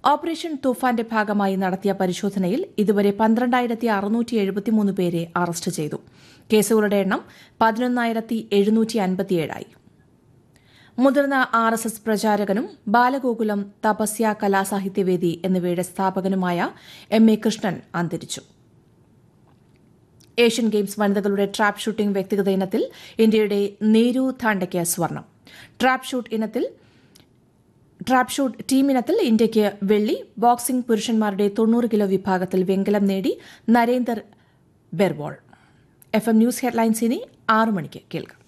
operation തുഫാന്റെ ഭാഗമായി നടത്തിയ പരിശോധനയിൽ ഇതുവരെ പന്ത്രണ്ടായിരത്തി അറുന്നൂറ്റി എഴുപത്തിമൂന്ന് പേരെ അറസ്റ്റ് ചെയ്തു കേസുകളുടെ എണ്ണം പതിനൊന്നായിരത്തി എഴുന്നൂറ്റി അൻപത്തിയേഴായി മുതിർന്ന ആർ എസ് എസ് പ്രചാരകനും ബാലഗോകുലം തപസ്യ കലാസാഹിത്യവേദി എന്നിവയുടെ സ്ഥാപകനുമായ എം എ കൃഷ്ണൻ അന്തരിച്ചു ഏഷ്യൻ ഗെയിംസ് വനിതകളുടെ ട്രാപ്പ് ഷൂട്ടിംഗ് വ്യക്തിഗത ഇനത്തിൽ ഇന്ത്യയുടെ നീരു താണ്ടയ്ക്ക് സ്വർണം ട്രാപ്പ് ഷൂട്ട് ഇനത്തിൽ ട്രാപ്പ് ഷൂട്ട് ടീം ഇനത്തിൽ ഇന്ത്യയ്ക്ക് വെള്ളി ബോക്സിംഗ് പുരുഷന്മാരുടെ തൊണ്ണൂറ് കിലോ വിഭാഗത്തിൽ വെങ്കലം നേടി Narender Berwal F M news headlines ഇനി ആറു മണിക്ക് കേൾക്കാം